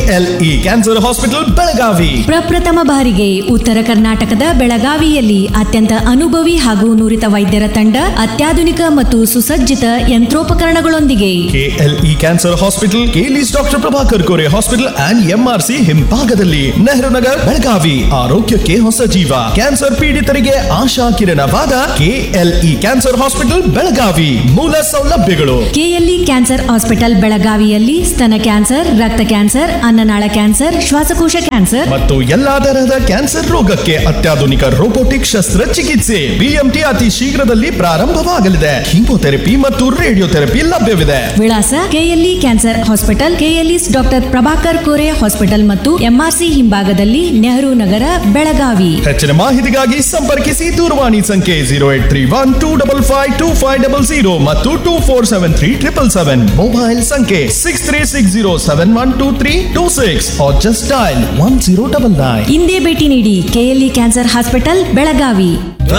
KLE cancer hospital Belagavi ಪ್ರಪ್ರಥಮ ಬಾರಿಗೆ ಉತ್ತರ ಕರ್ನಾಟಕದ ಬೆಳಗಾವಿಯಲ್ಲಿ ಅತ್ಯಂತ ಅನುಭವಿ ಹಾಗೂ ನುರಿತ ವೈದ್ಯರ ತಂಡ ಅತ್ಯಾಧುನಿಕ ಮತ್ತು ಸುಸಜ್ಜಿತ ಯಂತ್ರೋಪಕರಣಗಳೊಂದಿಗೆ KLE cancer hospital KLE's doctor Prabhakar Kore hospital and MRC ಹಿಂಭಾಗದಲ್ಲಿ ನೆಹರು ನಗರ್ ಬೆಳಗಾವಿ ಆರೋಗ್ಯಕ್ಕೆ ಹೊಸ ಜೀವ ಕ್ಯಾನ್ಸರ್ ಪೀಡಿತರಿಗೆ ಆಶಾ ಕಿರಣವಾದ ಕೆಎಲ್ಇ ಕ್ಯಾನ್ಸರ್ ಹಾಸ್ಪಿಟಲ್ ಬೆಳಗಾವಿ ಮೂಲ ಸೌಲಭ್ಯಗಳು ಕೆಎಲ್ಇ ಕ್ಯಾನ್ಸರ್ ಹಾಸ್ಪಿಟಲ್ ಬೆಳಗಾವಿಯಲ್ಲಿ ಸ್ತನ ಕ್ಯಾನ್ಸರ್ ರಕ್ತ ಕ್ಯಾನ್ಸರ್ ಅನ್ನನಾಳ ಕ್ಯಾನ್ಸರ್ ಶ್ವಾಸಕೋಶ ಕ್ಯಾನ್ಸರ್ ಮತ್ತು ಎಲ್ಲಾ ತರಹದ ಕ್ಯಾನ್ಸರ್ ರೋಗಕ್ಕೆ ಅತ್ಯಾಧುನಿಕ ರೋಬೋಟಿಕ್ ಶಸ್ತ್ರಚಿಕಿತ್ಸೆ ಬಿಎಂಟಿ ಅತಿ ಶೀಘ್ರದಲ್ಲಿ ಪ್ರಾರಂಭವಾಗಲಿದೆ ಕೀಮೋಥೆರಪಿ ಮತ್ತು ರೇಡಿಯೋಥೆರಪಿ ಲಭ್ಯವಿದೆ ವಿಳಾಸ KLE cancer hospital KLE's doctor Prabhakar Kore hospital ಮತ್ತು ಎಂಆರ್ಸಿ ಹಿಂಭಾಗದಲ್ಲಿ ನೆಹರು ನಗರ ಬೆಳಗಾವಿ ಹೆಚ್ಚಿನ ಮಾಹಿತಿಗಾಗಿ ಸಂಪರ್ಕಿಸಿ ದೂರವಾಣಿ ಸಂಖ್ಯೆ zero eight three one two double five two five double zero ಮತ್ತು two four seven three triple seven mobile ಸಂಖ್ಯೆ six three six zero seven one two three two six just dial one zero double nine ಇಂದೇ ಭೇಟಿ ನೀಡಿ KLE cancer hospital Belagavi